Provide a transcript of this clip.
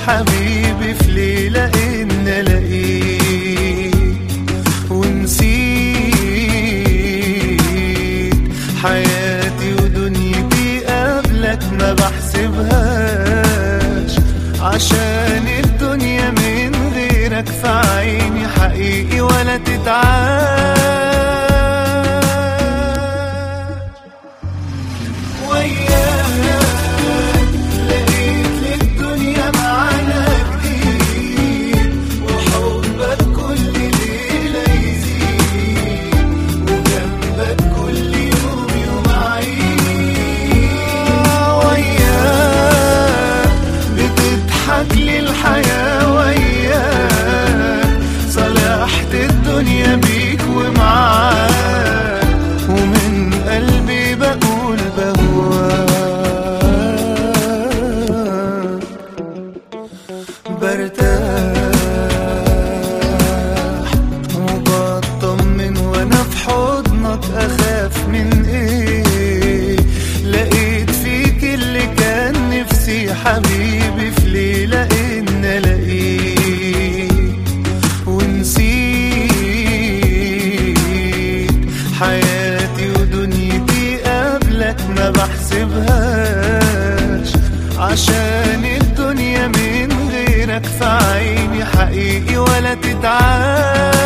حبيبي في ليلة إن ألاقيك ونسيت حياتي ودنيتي قبلك ما بحسبهاش عشان الدنيا من غيرك في عيني حقيقي ولا تتعاش وياك لقيت للدنيا معنى جديد وحبك كل ليلة يزيد وجنبك كل يوم يوم عيد وياك بتضحك لي الحياة وياك صلحت الدنيا بيك ومعاك ومن قلبي بقول بهواك برتاح وبطمن وانا في حضنك اخاف من ايه لقيت فيك اللي كان نفسي حبيبي في ليلة ان الاقيك ونسيت حياتي ودنيتي قبلك ما بحسبهاش عشان الدنيا من غيرك في عيني حقيقي ولا تتعاش